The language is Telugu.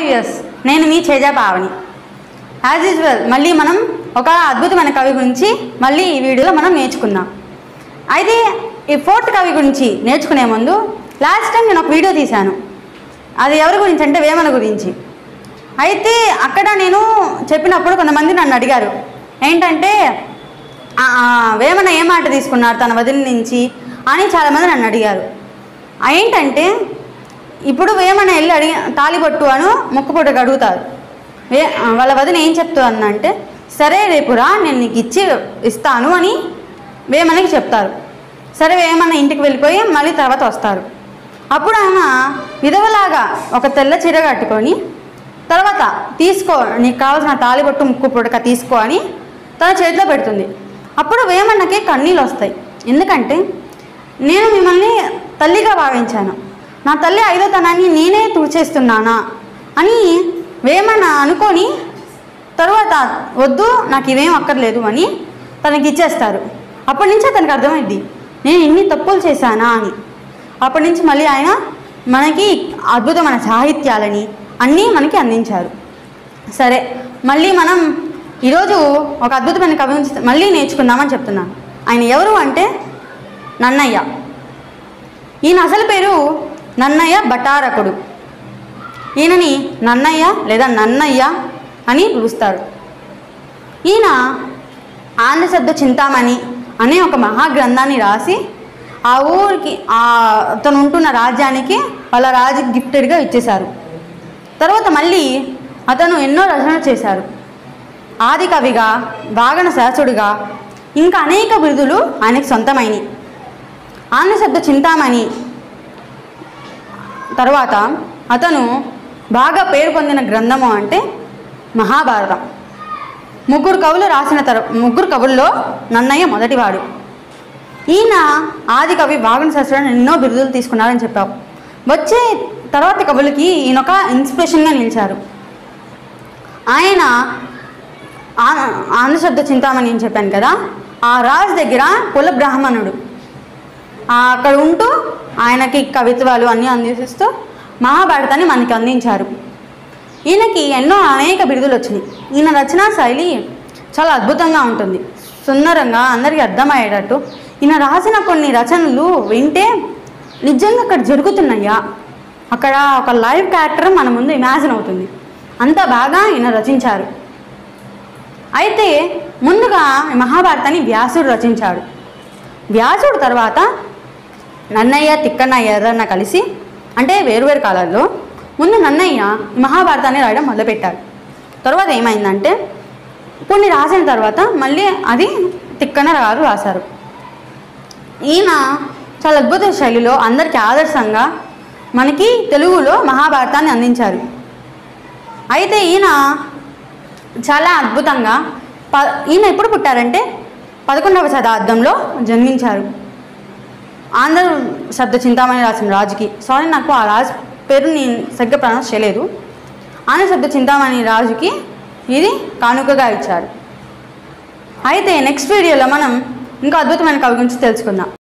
వ్యూయర్స్ నేను మీ చేజా పావని యాజ్ యూజువల్ మళ్ళీ మనం ఒక అద్భుతమైన కవి గురించి మళ్ళీ ఈ వీడియోలో మనం నేర్చుకుందాం అయితే ఈ ఫోర్త్ కవి గురించి నేర్చుకునే ముందు లాస్ట్ టైం నేను ఒక వీడియో తీశాను అది ఎవరి గురించి అంటే వేమన గురించి అయితే అక్కడ నేను చెప్పినప్పుడు కొంతమంది నన్ను అడిగారు ఏంటంటే "ఆ, ఆ, వేమన ఏ మాట తీసుకున్నారు తన వదిలి నుంచి అని చాలామంది నన్ను అడిగారు ఏంటంటే ఇప్పుడు వేమన వెళ్ళి అడిగి తాలిబొట్టు అను ముక్కుపొట్టుకు అడుగుతారు వే వాళ్ళ వదిన ఏం చెప్తుందంటే సరే రేపు రా నేను నీకు ఇచ్చి ఇస్తాను అని వేమనకి చెప్తారు సరే వేమన ఇంటికి వెళ్ళిపోయి మళ్ళీ తర్వాత వస్తారు అప్పుడు ఆమె విధవలాగా ఒక తెల్ల చీర కట్టుకొని తర్వాత తీసుకో నీకు కావాల్సిన తాలిబొట్టు ముక్కు పుడక తీసుకో అని తన చేతిలో పెడుతుంది అప్పుడు వేమన్నకి కన్నీళ్ళు వస్తాయి ఎందుకంటే నేను మిమ్మల్ని తల్లిగా భావించాను నా తల్లి ఐదో తనాన్ని నేనే తుడిచేస్తున్నానా అని వేమన్న అనుకొని తర్వాత వద్దు నాకు ఇవేం అక్కర్లేదు అని తనకి ఇచ్చేస్తారు అప్పటి నుంచే తనకు అర్థమైంది నేను ఇన్ని తప్పులు చేశానా అని అప్పటి నుంచి మళ్ళీ ఆయన మనకి అద్భుతమైన సాహిత్యాలని అన్నీ మనకి అందించారు సరే మళ్ళీ మనం ఈరోజు ఒక అద్భుతమైన కవి గురించి మళ్ళీ నేర్చుకుందామని చెప్తున్నాను ఆయన ఎవరు అంటే నన్నయ్య ఈయన అసలు పేరు నన్నయ్య బటారకుడు ఈయనని నన్నయ్య లేదా నన్నయ్య అని పిలుస్తారు ఈయన ఆంధ్రశబ్ద చింతామణి అనే ఒక మహాగ్రంథాన్ని రాసి ఆ ఊరికి ఆ అతను ఉంటున్న రాజ్యానికి వాళ్ళ రాజు గిఫ్టెడ్గా ఇచ్చేశారు తర్వాత మళ్ళీ అతను ఎన్నో రచనలు చేశారు ఆది కవిగా వాగన శాసుడిగా ఇంకా అనేక బిరుదులు ఆయనకు సొంతమైనవి ఆంధ్రశబ్ద చింతామణి తర్వాత అతను బాగా పేరు పొందిన గ్రంథము అంటే మహాభారతం ముగ్గురు కవులు రాసిన తర ముగ్గురు కవుల్లో నన్నయ్య మొదటివాడు ఈయన ఆది కవి వాగన శాస్త్రాన్ని ఎన్నో బిరుదులు తీసుకున్నారని చెప్పావు వచ్చే తర్వాత కవులకి ఈయన ఒక ఇన్స్పిరేషన్గా నిలిచారు ఆయన ఆ- ఆంధ్రశబ్ద చింతామణి అని చెప్పాను కదా ఆ రాజు దగ్గర కుల బ్రాహ్మణుడు ఆ అక్కడ ఉంటూ ఆయనకి కవిత్వాలు అన్నీ అందిస్తూ మహాభారతాన్ని మనకి అందించారు ఈయనకి ఎన్నో అనేక బిరుదులు వచ్చినాయి ఈయన రచనా శైలి చాలా అద్భుతంగా ఉంటుంది సుందరంగా అందరికీ అర్థమయ్యేటట్టు ఈయన రాసిన కొన్ని రచనలు వింటే నిజంగా అక్కడ జరుగుతున్నాయా అక్కడ ఒక లైవ్ క్యారెక్టర్ మన ముందు ఇమాజిన్ అవుతుంది అంత బాగా ఈయన రచించారు అయితే ముందుగా ఈ మహాభారతాన్ని వ్యాసుడు రచించాడు వ్యాసుడు తర్వాత నన్నయ్య తిక్కన్న ఎర్రన్న కలిసి అంటే వేరువేరు కాలాల్లో ముందు నన్నయ్య ఈ మహాభారతాన్ని రాయడం మొదలుపెట్టాడు తర్వాత ఏమైందంటే కొన్ని రాసిన తర్వాత మళ్ళీ అది తిక్కన్న గారు రాశారు ఈయన చాలా అద్భుత శైలిలో అందరికీ ఆదర్శంగా మనకి తెలుగులో మహాభారతాన్ని అందించారు అయితే ఈయన చాలా అద్భుతంగా ప ఈయన ఎప్పుడు పుట్టారంటే పదకొండవ శతాబ్దంలో జన్మించారు ఆంధ్ర శబ్ద చింతామణి రాసిన రాజుకి సారీ నాకు ఆ రాజు పేరు నేను సరిగ్గా ప్రొనౌన్స్ చేయలేదు ఆంధ్ర శబ్ద చింతామణి రాజుకి ఇది కానుకగా ఇచ్చారు అయితే నెక్స్ట్ వీడియోలో మనం ఇంకా అద్భుతమైన కవి గురించి తెలుసుకుందాం